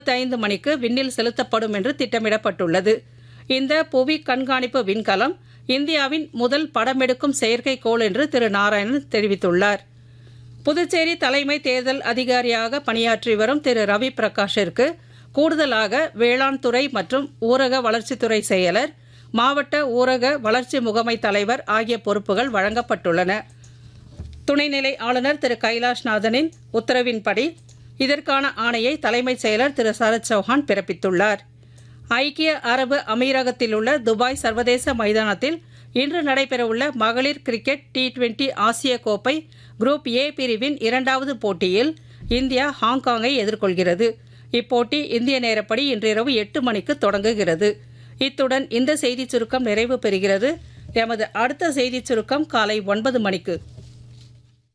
ஐந்து மணிக்கு விண்ணில் செலுத்தப்படும் என்று திட்டமிடப்பட்டுள்ளது இந்த புவி கண்காணிப்பு விண்கலம் இந்தியாவின் முதல் படமெடுக்கும் செயற்கைக்கோள் என்று திரு நாராயணன் தெரிவித்துள்ளார் புதுச்சேரி தலைமை தேர்தல் அதிகாரியாக பணியாற்றி வரும் திரு ரவி பிரகாஷிற்கு கூடுதலாக வேளாண் துறை மற்றும் ஊரக வளர்ச்சித்துறை செயலர் மாவட்ட ஊரக வளர்ச்சி முகமை தலைவர் ஆகிய பொறுப்புகள் வழங்கப்பட்டுள்ளன துணைநிலை ஆளுநர் திரு கைலாஷ்நாதனின் உத்தரவின்படி இதற்கான ஆணையை தலைமைச் செயலர் திரு சரத் சௌஹான் பிறப்பித்துள்ளார் ஐக்கிய அரபு அமீரகத்தில் உள்ள துபாய் சர்வதேச மைதானத்தில் இன்று நடைபெறவுள்ள மகளிர் கிரிக்கெட் டி டுவெண்டி ஆசிய கோப்பை குரூப் ஏ பிரிவின் இரண்டாவது போட்டியில் இந்தியா ஹாங்காங்கை எதிர்கொள்கிறது இப்போட்டி இந்திய நேரப்படி இன்றிரவு எட்டு மணிக்கு தொடங்குகிறது இத்துடன் இந்த செய்திச் சுருக்கம் நிறைவு பெறுகிறது எமது அடுத்த செய்திச் சுருக்கம் காலை ஒன்பது மணிக்கு